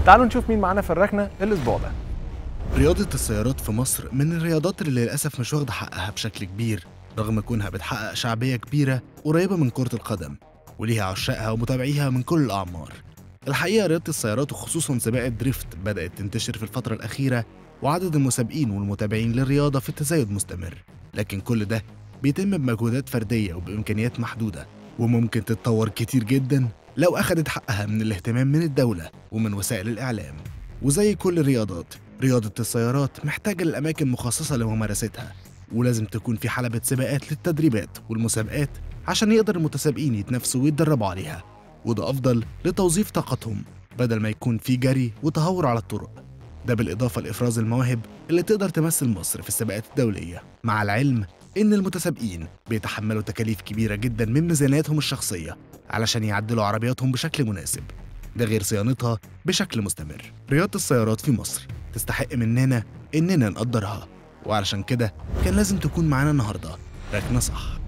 تعالوا نشوف مين معانا في الركنه الاسبوع ده رياضة السيارات في مصر من الرياضات اللي للأسف مش واخدة حقها بشكل كبير رغم كونها بتحقق شعبية كبيرة قريبة من كرة القدم وليها عشاقها ومتابعيها من كل الأعمار الحقيقة رياضة السيارات وخصوصا سباق الدريفت بدأت تنتشر في الفترة الأخيرة وعدد المسابقين والمتابعين للرياضة في تزايد مستمر لكن كل ده بيتم بمجهودات فردية وبإمكانيات محدودة وممكن تتطور كتير جدا لو أخدت حقها من الاهتمام من الدولة ومن وسائل الإعلام وزي كل الرياضات رياضة السيارات محتاجة لأماكن مخصصة لممارستها ولازم تكون في حلبة سباقات للتدريبات والمسابقات عشان يقدر المتسابقين يتنافسوا ويتدربوا عليها وده أفضل لتوظيف طاقتهم بدل ما يكون في جري وتهور على الطرق ده بالإضافة لإفراز المواهب اللي تقدر تمثل مصر في السباقات الدولية مع العلم إن المتسابقين بيتحملوا تكاليف كبيرة جدا من ميزانياتهم الشخصية علشان يعدلوا عربياتهم بشكل مناسب ده غير صيانتها بشكل مستمر رياضة السيارات في مصر تستحق مننا إننا نقدرها وعلشان كده كان لازم تكون معانا النهاردة ركنة صح